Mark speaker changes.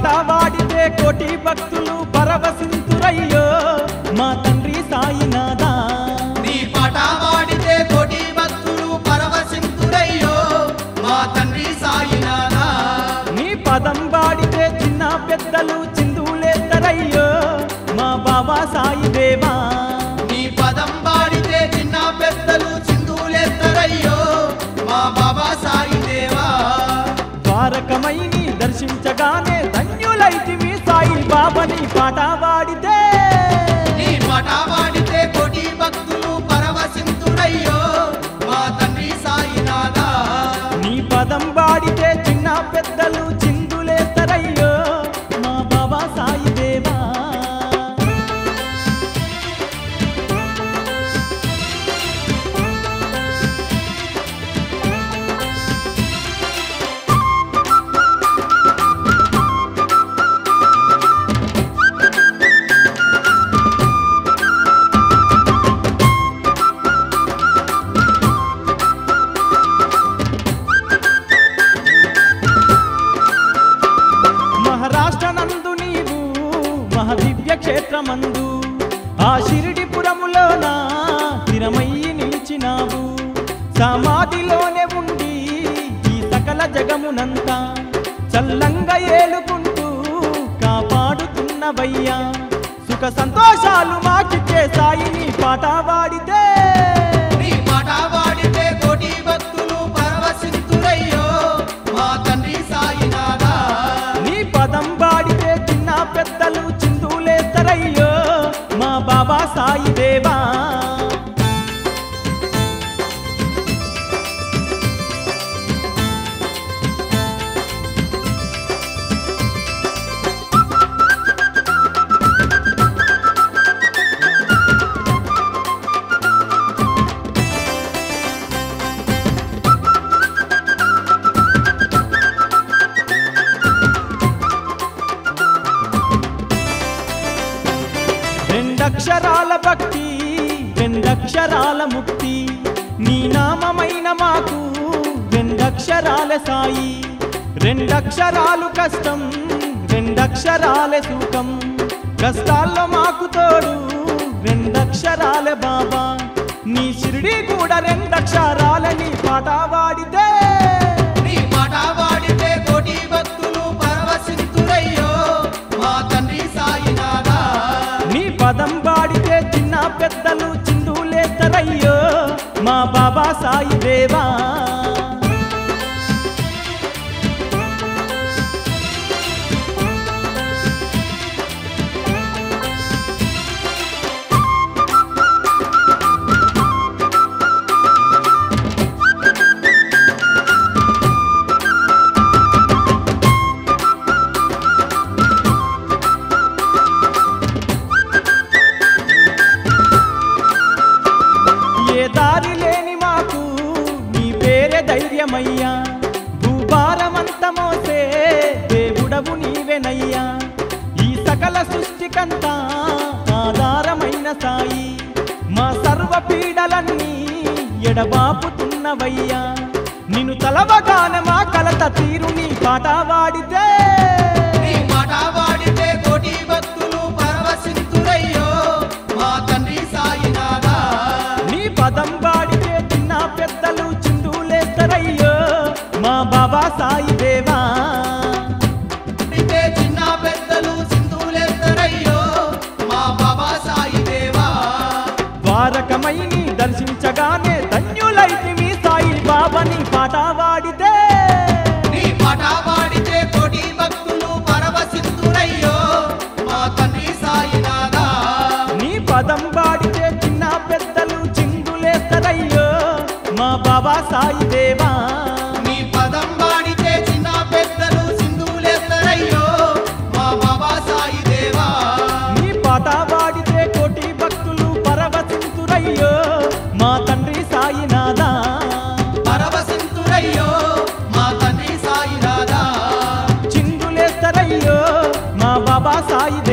Speaker 1: పాట వాడితే కోటి భక్తులు పరవశింతురయ్యో మా తండ్రి సాయినాథా
Speaker 2: నీ పాట వాడితే కోటి భక్తులు పరవశింతురయ్యో మా తండ్రి సాయినాథా
Speaker 1: నీ పదం వాడితే చిన్న పెద్దలు చిందులేద్దరయ్యో మా బాబా సాయి దేవా
Speaker 2: నీ పదం వాడితే చిన్న పెద్దలు చిందులేద్దరయ్యో మా బాబా సాయి దేవా
Speaker 1: ద్వారకమై నీ దర్శించగానే ధన్యులైతివి సాయి బాబాని పాట వాడితే
Speaker 2: నీ పాట వాడితే కోటి భక్తులు పరవశింతురయ్యో మా తండ్రి సాయినాథా
Speaker 1: నీ పదం వాడితే చిన్న పెద్దలు చిందులేద్దరయ్యో మా బాబా సాయి దేవా మహారాష్ట్ర నందు నీవు మహదివ్య క్షేత్రమందు ఆ షిరిడిపురములోన స్థిరమయ్యి నిలిచినావు సమాధిలోనే ఉండి ఈ సకల జగమునంతా చల్లంగా ఏలుకుంటూ కాపాడుతున్నవయ్యా సుఖ సంతోషాలు మాకిచ్చే సాయి నీ పాట వాడితే
Speaker 2: నీ పాట వాడితే కోటి భక్తులు పరవశింతురయ్యో మా తండ్రి సాయినాథా
Speaker 1: నీ పదం వాడితే చిన్న పెద్దలు చిందులేద్దరయ్యో మా బాబా సాయి దేవా రెండక్షరాల భక్తి రెండక్షరాల ముక్తి నీ నామమైన మాకు రెండక్షరాల సాయి రెండక్షరాలు కష్టం రెండక్షరాల సుఖం కష్టాల్లో మాకు తోడు రెండక్షరాల బాబా నీ షిరిడి కూడా రెండక్షరాలని పాట వాడితే
Speaker 2: నీ పాట వాడితే కోటి భక్తులు పరవశింతురయ్యో మా తండ్రి సాయినాథా
Speaker 1: నీ పదం వాడితే చిన్న పెద్దలు చిందులేద్దరయ్యో మా బాబా సాయి దేవా ఏ దారి లేని మాకు నీ పేరే ధైర్యమయ్యా భూభారమంత మోసే దేవుడవు నీవెనయ్యా ఈ సకల సృష్టికంతా ఆధారమైన సాయి మా సర్వ పీడలన్నీ ఎడబాపుతున్నవయ్యా నిన్ను తలవగానే మా కలత తీరు నీ పాట వాడితే
Speaker 2: నీ పాట వాడితే కోటి భక్తులు పరవశింతురయ్యో మా తండ్రి సాయినాథా
Speaker 1: నీ పదం వాడితే చిన్న పెద్దలు చిందులేద్దరయ్యో మా బాబా సాయి దేవా
Speaker 2: వాడితే చిన్న పెద్దలు సింధులెత్తరయ్యో మా బాబా సాయి దేవా
Speaker 1: ద్వారకమై నీ దర్శించగానే ధన్యులైతివి సాయి బాబాని పాట వాడితే
Speaker 2: నీ పాట వాడితే కోటి భక్తులు పరవశింతురయ్యో మా తండ్రి సాయినాథా
Speaker 1: నీ పదం వాడితే చిన్న పెద్దలు చిందులేద్దరయ్యో మా బాబా సాయి దేవా
Speaker 2: నీ పదం వాడితే చిన్న పెద్దలు సింధులెత్తరయ్యో మా బాబా సాయి దేవా
Speaker 1: నీ పాట వాడితే కోటి భక్తులు పరవశింతురయ్యో మా తండ్రి సాయినాథా
Speaker 2: పరవశింతురయ్యో మా తండ్రి సాయినాథా
Speaker 1: చిందులేద్దరయ్యో మా బాబా సాయి